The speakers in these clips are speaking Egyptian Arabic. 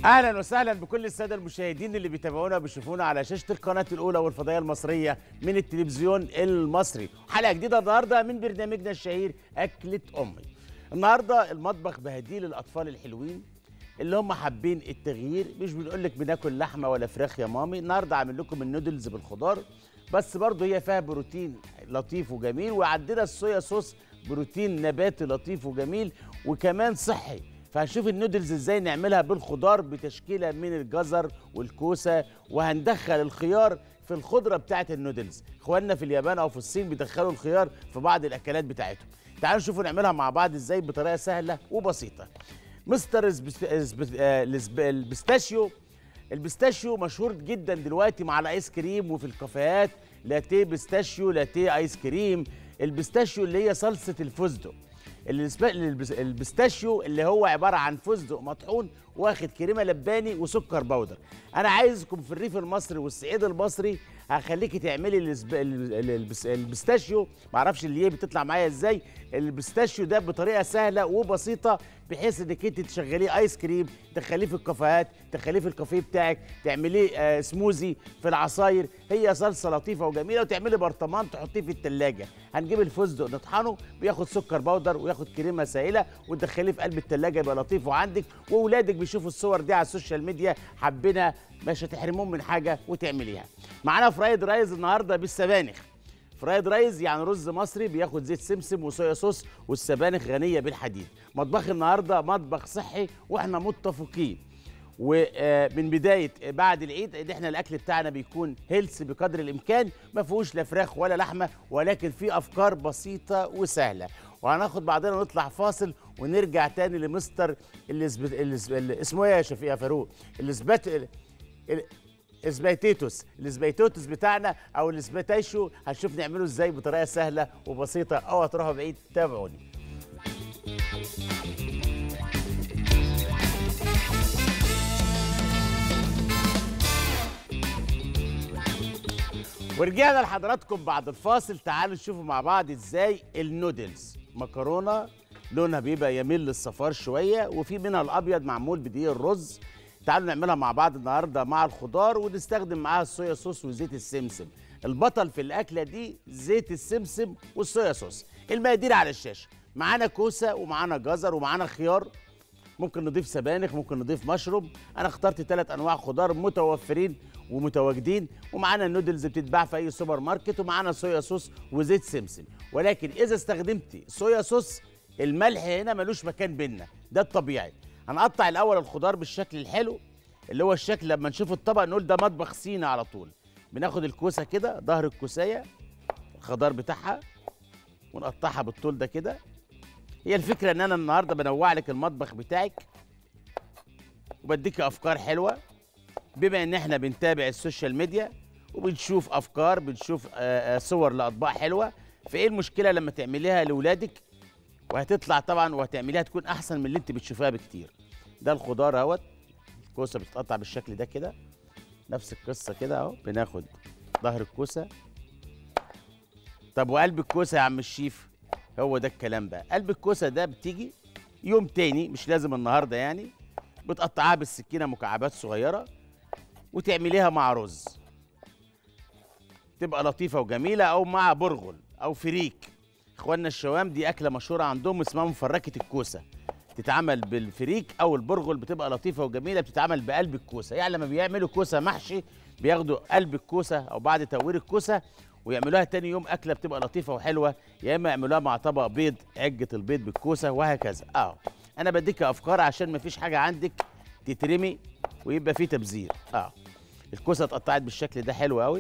اهلا وسهلا بكل الساده المشاهدين اللي بيتابعونا وبيشوفونا على شاشه القناه الاولى والفضائيه المصريه من التلفزيون المصري حلقه جديده النهارده من برنامجنا الشهير اكله امي النهارده المطبخ بهديه للاطفال الحلوين اللي هم حابين التغيير مش بنقول لك بناكل لحمه ولا فراخ يا مامي النهارده عامل لكم النودلز بالخضار بس برضه هي فيها بروتين لطيف وجميل وعندنا الصويا صوص بروتين نباتي لطيف وجميل وكمان صحي فهنشوف النودلز ازاي نعملها بالخضار بتشكيله من الجزر والكوسه وهندخل الخيار في الخضره بتاعه النودلز اخواننا في اليابان او في الصين بيدخلوا الخيار في بعض الاكلات بتاعتهم تعالوا نشوفوا نعملها مع بعض ازاي بطريقه سهله وبسيطه مستر السبس- السب- آه، السب- البستاشيو البستاشيو مشهور جدا دلوقتي مع الايس كريم وفي الكافيهات لاتيه بستاشيو لاتيه ايس كريم البستاشيو اللي هي صلصه الفستق السب- البس- البستاشيو اللي هو عباره عن فستق مطحون واخد كريمه لباني وسكر بودر انا عايزكم في الريف المصري والصعيد المصري هخليكي تعملي السب- ال- ال- البس- البستاشيو معرفش اللي هي بتطلع معايا ازاي البستاشيو ده بطريقه سهله وبسيطه بحيث انك انت تشغليه ايس كريم تخليه في الكافيهات تخليه في الكافيه بتاعك تعمليه آه سموزي في العصاير هي صلصه لطيفه وجميله وتعملي برطمان تحطيه في التلاجة هنجيب الفستق نطحنه بياخد سكر بودر وياخد كريمه سائله وتدخليه في قلب التلاجة يبقى لطيف وعندك واولادك بيشوفوا الصور دي على السوشيال ميديا حابينها مش هتحرمهم من حاجه وتعمليها معانا فرايد رايز النهارده بالسبانخ فرايد رايز يعني رز مصري بياخد زيت سمسم وصويا صوص والسبانخ غنيه بالحديد مطبخ النهارده مطبخ صحي واحنا متفقين ومن بدايه بعد العيد ان احنا الاكل بتاعنا بيكون هيلث بقدر الامكان ما فيهوش لا فراخ ولا لحمه ولكن في افكار بسيطه وسهله وهناخد بعضنا نطلع فاصل ونرجع تاني لمستر الاسب... الاسب... اسمه ايه يا شفيق يا فاروق الاسبات ال... ال... اسبيتيتوس الاسبيتوتس بتاعنا او الاسبيتايشو هنشوف نعمله ازاي بطريقه سهله وبسيطه او هتروحوا بعيد تابعوني ورجعنا لحضراتكم بعد الفاصل تعالوا نشوفوا مع بعض ازاي النودلز مكرونه لونها بيبقى يميل للصفار شويه وفي منها الابيض معمول بدقيق الرز تعالوا نعملها مع بعض النهارده مع الخضار ونستخدم معاها الصويا صوص وزيت السمسم البطل في الاكله دي زيت السمسم والصويا صوص المقادير على الشاشه معانا كوسه ومعانا جزر ومعانا خيار ممكن نضيف سبانخ ممكن نضيف مشروم انا اخترت ثلاث انواع خضار متوفرين ومتواجدين ومعانا النودلز بتتباع في اي سوبر ماركت ومعانا صويا صوص وزيت سمسم ولكن اذا استخدمتي صويا صوص الملح هنا ملوش مكان بينا ده الطبيعي هنقطع الاول الخضار بالشكل الحلو اللي هو الشكل لما نشوف الطبق نقول ده مطبخ صيني على طول بناخد الكوسه كده ظهر الكوسايه الخضار بتاعها ونقطعها بالطول ده كده هي الفكره ان انا النهارده بنوع لك المطبخ بتاعك وبديك افكار حلوه بما ان احنا بنتابع السوشيال ميديا وبنشوف افكار بنشوف آه، آه، صور لاطباق حلوه فايه المشكله لما تعمليها لاولادك وهتطلع طبعا وهتعمليها تكون احسن من اللي انت بتشوفيها بكتير ده الخضار اهوت الكوسه بتتقطع بالشكل ده كده نفس القصه كده اهو بناخد ظهر الكوسه طب وقلب الكوسه يا عم الشيف هو ده الكلام بقى قلب الكوسه ده بتيجي يوم تاني مش لازم النهارده يعني بتقطعها بالسكينه مكعبات صغيره وتعمليها مع رز تبقى لطيفه وجميله او مع برغل او فريك اخواننا الشوام دي اكله مشهوره عندهم اسمها مفركه الكوسه تتعمل بالفريك او البرغل بتبقى لطيفه وجميله بتتعمل بقلب الكوسه يعني لما بيعملوا كوسه محشي بياخدوا قلب الكوسه او بعد تورير الكوسه ويعملوها تاني يوم اكله بتبقى لطيفه وحلوه يا اما يعملوها مع طبق بيض عجه البيض بالكوسه وهكذا اه انا بديك افكار عشان مفيش حاجه عندك تترمي ويبقى فيه تبذير اه الكوسه اتقطعت بالشكل ده حلو قوي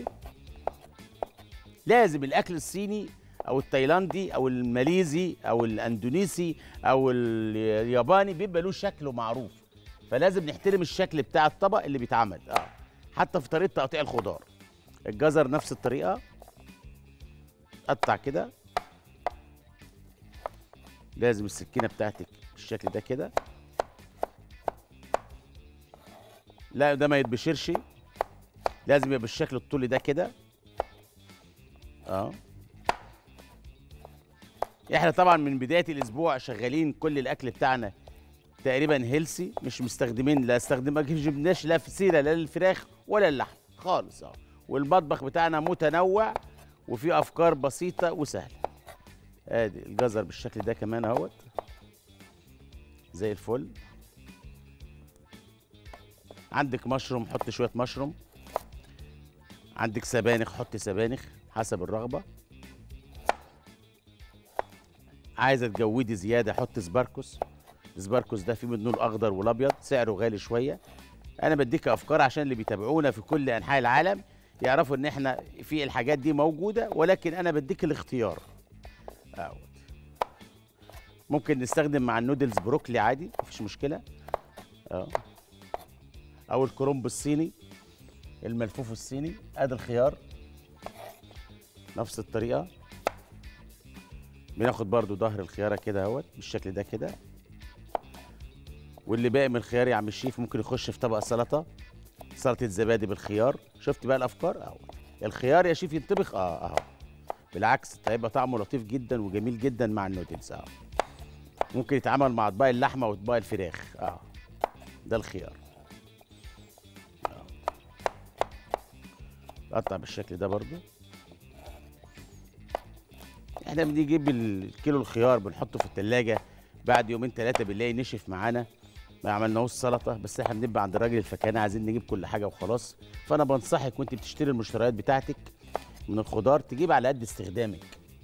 لازم الاكل الصيني او التايلاندي او الماليزي او الاندونيسي او الياباني بيبقى له شكله معروف فلازم نحترم الشكل بتاع الطبق اللي بيتعمل اه حتى في طريقه تقطيع الخضار الجزر نفس الطريقه قطع كده لازم السكينه بتاعتك بالشكل ده كده لا ده ما يتبشرش لازم يبقى بالشكل الطولي ده كده اه احنا طبعا من بدايه الاسبوع شغالين كل الاكل بتاعنا تقريبا هيلسي مش مستخدمين لا استخدم ما جبناش لا فسيله لا للفراخ ولا اللحم خالص اه والمطبخ بتاعنا متنوع وفيه افكار بسيطه وسهله ادي الجزر بالشكل ده كمان اهوت زي الفل عندك مشروم حط شويه مشروم عندك سبانخ حط سبانخ حسب الرغبه عايزه تجودي زياده حط سباركوس السباركوس ده فيه منه الاخضر والابيض سعره غالي شويه انا بديك افكار عشان اللي بيتابعونا في كل انحاء العالم يعرفوا ان احنا في الحاجات دي موجوده ولكن انا بديك الاختيار أهوت. ممكن نستخدم مع النودلز بروكلي عادي مفيش مشكله اه او الكرنب الصيني الملفوف الصيني ادي الخيار نفس الطريقه بناخد برضو ظهر الخياره كده اهوت بالشكل ده كده واللي باقي من الخيار يا عم الشيف ممكن يخش في طبق سلطه سلطه زبادي بالخيار شفت بقى الافكار اهو الخيار يا شيف ينطبخ اه اهو بالعكس هيبقى طعمه لطيف جدا وجميل جدا مع النودلز اه ممكن يتعامل مع اطباق اللحمه واطباق الفراخ اه ده الخيار آه. قطع بالشكل ده برضو احنا بنجيب الكيلو الخيار بنحطه في التلاجة بعد يومين ثلاثة بنلاقي نشف معانا ما عملناهوش سلطة بس احنا بنبقى عند الراجل الفكانة عايزين نجيب كل حاجة وخلاص فأنا بنصحك وأنت بتشتري المشتريات بتاعتك من الخضار تجيب على قد استخدامك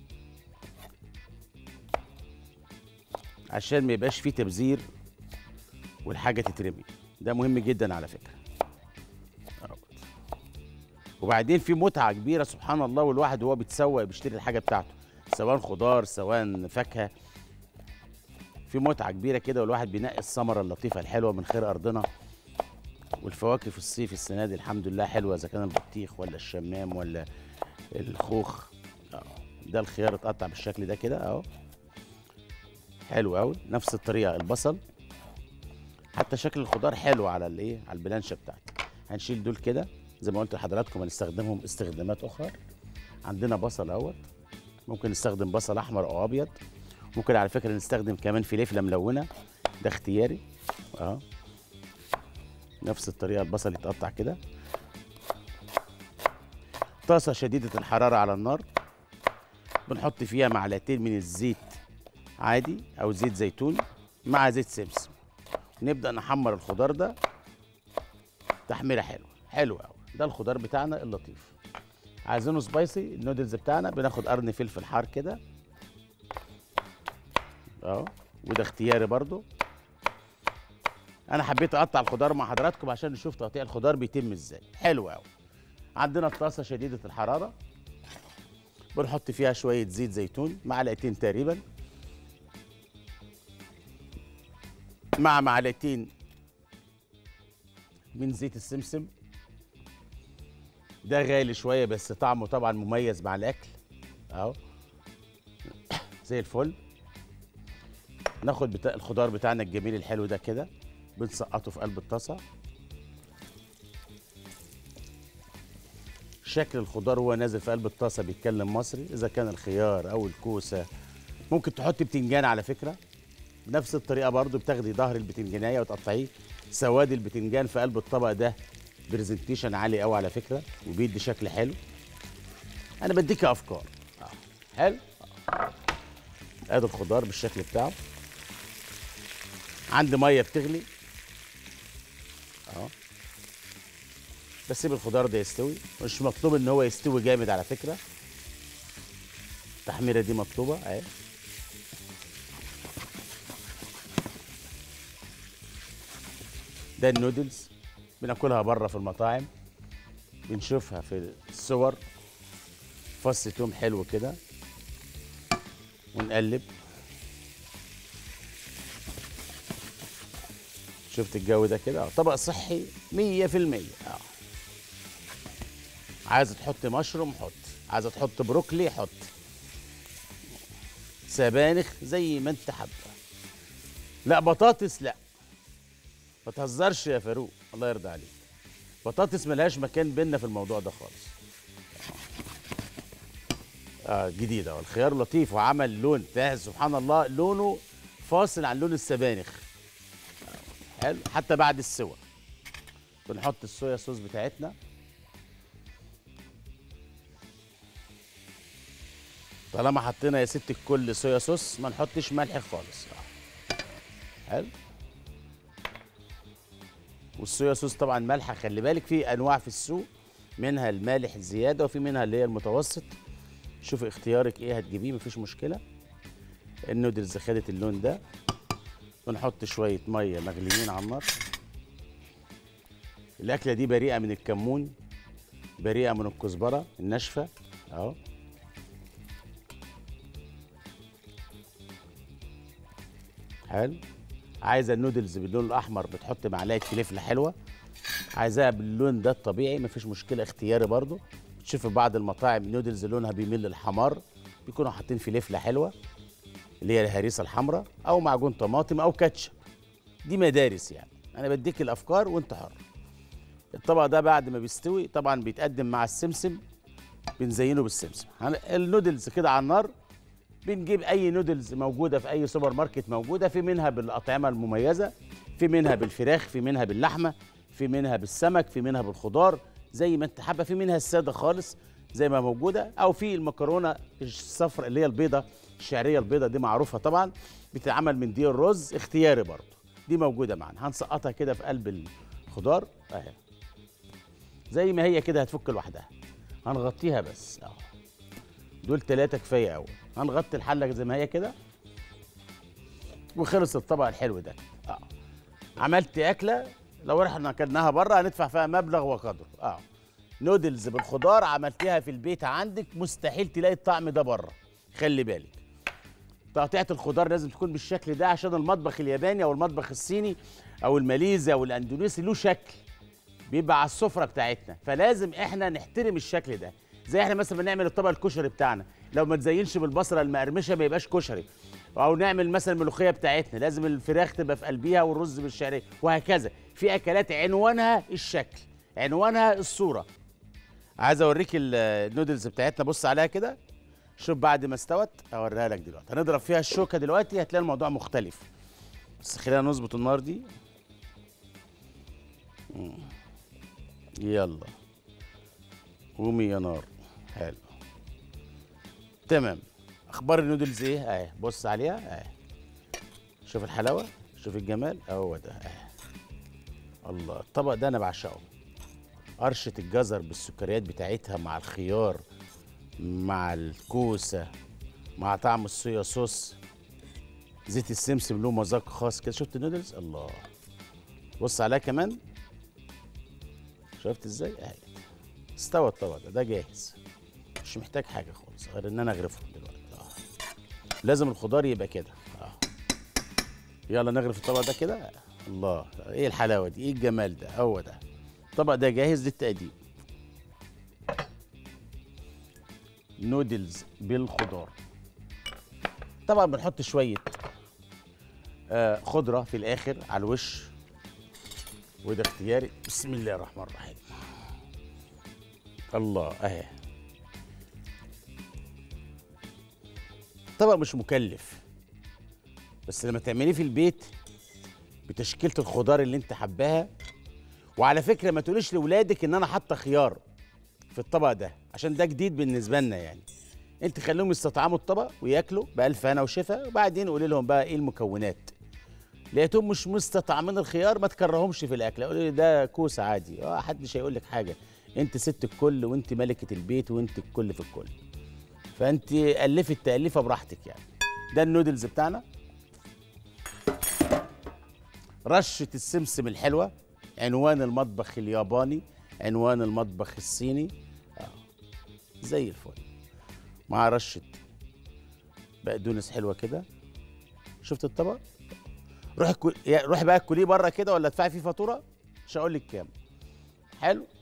عشان ما يبقاش فيه تبذير والحاجة تترمي ده مهم جدا على فكرة أهوت. وبعدين في متعة كبيرة سبحان الله والواحد وهو بيتسوق بيشتري الحاجة بتاعته سواء خضار سواء فاكهة في متعة كبيرة كده والواحد بينقي الثمرة اللطيفة الحلوة من خير أرضنا والفواكه في الصيف السنة دي الحمد لله حلوة إذا كان البطيخ ولا الشمام ولا الخوخ أهو. ده الخيار اتقطع بالشكل ده كده اهو حلو قوي نفس الطريقة البصل حتى شكل الخضار حلو على الايه على البلانشة بتاعتي هنشيل دول كده زي ما قلت لحضراتكم هنستخدمهم استخدامات أخرى عندنا بصل اهوت ممكن نستخدم بصل أحمر أو أبيض ممكن على فكرة نستخدم كمان فلفلة ملونة ده اختياري اه نفس الطريقة البصل يتقطع كده طاسة شديدة الحرارة على النار بنحط فيها معلقتين من الزيت عادي أو زيت زيتون مع زيت سمسم نبدأ نحمر الخضار ده تحميرة حلوة حلو أوي ده الخضار بتاعنا اللطيف عايزينه سبايسي النودلز بتاعنا بناخد قرن فلفل حار كده اه وده اختياري برضو انا حبيت اقطع الخضار مع حضراتكم عشان نشوف تقطيع الخضار بيتم ازاي حلو قوي عندنا الطاسه شديده الحراره بنحط فيها شويه زيت زيتون معلقتين تقريبا مع معلقتين من زيت السمسم ده غالي شويه بس طعمه طبعا مميز مع الاكل اهو زي الفل ناخد بتا... الخضار بتاعنا الجميل الحلو ده كده بنسقطه في قلب الطاسه شكل الخضار وهو نازل في قلب الطاسه بيتكلم مصري اذا كان الخيار او الكوسه ممكن تحطي بتنجان على فكره بنفس الطريقه برضو بتاخدي ظهر البتنجانيه وتقطعيه سواد البتنجان في قلب الطبق ده برزنتيشن عالي قوي على فكره وبيدي شكل حلو انا بديك افكار آه. حلو آه. ادي الخضار بالشكل بتاعه عندي ميه بتغلي اهو بسيب الخضار ده يستوي مش مطلوب ان هو يستوي جامد على فكره التحميره دي مطلوبه اهي ده النودلز بناكلها بره في المطاعم بنشوفها في الصور فص توم حلو كده ونقلب شفت الجو ده كده طبق صحي مية في المية اه عايزة تحط مشروم حط عايزة تحط بروكلي حط سبانخ زي ما انت حابة لا بطاطس لا ما تهزرش يا فاروق الله يرضى عليك بطاطس ملهاش مكان بينا في الموضوع ده خالص آه جديدة والخيار لطيف وعمل لون ده سبحان الله لونه فاصل عن لون السبانخ حلو حتى بعد السوى بنحط الصويا صوص بتاعتنا طالما حطينا يا ست الكل صويا صوص ما نحطش ملح خالص حلو والصويا صوص طبعا مالحه خلي بالك في انواع في السوق منها المالح زياده وفي منها اللي هي المتوسط شوفي اختيارك ايه هتجيبيه مفيش مشكله النودلز خدت اللون ده ونحط شويه ميه مغليين على النار الاكله دي بريئه من الكمون بريئه من الكزبره الناشفه اهو حلو عايزه النودلز باللون الاحمر بتحط معلقه فلفله حلوه عايزاها باللون ده الطبيعي مفيش مشكله اختياري برضو تشوف بعض المطاعم نودلز لونها بيميل للحمار بيكونوا حاطين فلفله حلوه اللي هي الهريسه الحمراء او معجون طماطم او كاتشب دي مدارس يعني انا بديك الافكار وانت حر الطبق ده بعد ما بيستوي طبعا بيتقدم مع السمسم بنزينه بالسمسم النودلز كده على النار بنجيب اي نودلز موجوده في اي سوبر ماركت موجوده في منها بالاطعمه المميزه في منها بالفراخ في منها باللحمه في منها بالسمك في منها بالخضار زي ما انت حابه في منها الساده خالص زي ما موجوده او في المكرونه الصفراء اللي هي البيضه الشعريه البيضه دي معروفه طبعا بتتعمل من دي الرز اختياري برضه دي موجوده معانا هنسقطها كده في قلب الخضار اهي زي ما هي كده هتفك لوحدها هنغطيها بس اهو دول ثلاثه كفايه قوي هنغطي الحله زي ما هي كده وخلص الطبق الحلو ده اه عملت اكله لو احنا اكلناها بره هندفع فيها مبلغ وقدره اه نودلز بالخضار عملتيها في البيت عندك مستحيل تلاقي الطعم ده بره خلي بالك تقطيعة الخضار لازم تكون بالشكل ده عشان المطبخ الياباني او المطبخ الصيني او الماليزي او الاندونيسي له شكل بيبقى على السفره بتاعتنا فلازم احنا نحترم الشكل ده زي احنا مثلا بنعمل الطبق الكشري بتاعنا لو ما تزينش بالبصله المقرمشه ما يبقاش كشري او نعمل مثلا الملوخيه بتاعتنا لازم الفراخ تبقى في قلبها والرز بالشعريه وهكذا في اكلات عنوانها الشكل عنوانها الصوره عايز اوريك النودلز بتاعتنا بص عليها كده شوف بعد ما استوت اوريها لك دلوقتي هنضرب فيها الشوكه دلوقتي هتلاقي الموضوع مختلف بس خلينا نظبط النار دي يلا قومي يا نار حلو تمام اخبار النودلز ايه اهي بص عليها اهي شوف الحلاوه شوف الجمال اهو ده اهي الله الطبق ده انا بعشقه قرشه الجزر بالسكريات بتاعتها مع الخيار مع الكوسه مع طعم الصويا صوص زيت السمسم له مذاق خاص كده شفت النودلز الله بص عليها كمان شفت ازاي اهي استوى الطبق ده ده جاهز مش محتاج حاجه خالص غير ان انا اغرفه دلوقتي اه لازم الخضار يبقى كده اه يلا نغرف الطبق ده كده آه. الله ايه الحلاوه دي ايه الجمال ده هو ده الطبق ده جاهز للتقديم نودلز بالخضار طبعا بنحط شويه آه خضره في الاخر على الوش وده اختياري بسم الله الرحمن الرحيم الله اهي طبق مش مكلف بس لما تعمليه في البيت بتشكيله الخضار اللي انت حباها وعلى فكره ما تقوليش لاولادك ان انا حاطه خيار في الطبق ده عشان ده جديد بالنسبه لنا يعني انت خليهم يستطعموا الطبق وياكلوا بالف هنا وشفا وبعدين قولي لهم بقى ايه المكونات لقيتهم مش مستطعمين الخيار ما تكرهمش في الاكل قولي لي ده كوسه عادي اه حدش هيقول لك حاجه انت ست الكل وانت ملكه البيت وانت الكل في الكل فانت الفي التاليفه براحتك يعني ده النودلز بتاعنا رشه السمسم الحلوه عنوان المطبخ الياباني عنوان المطبخ الصيني آه. زي الفل مع رشه بقدونس حلوه كده شفت الطبق روحي كل... روحي بقى كليه بره كده ولا ادفعي فيه فاتوره مش هقول لك كام حلو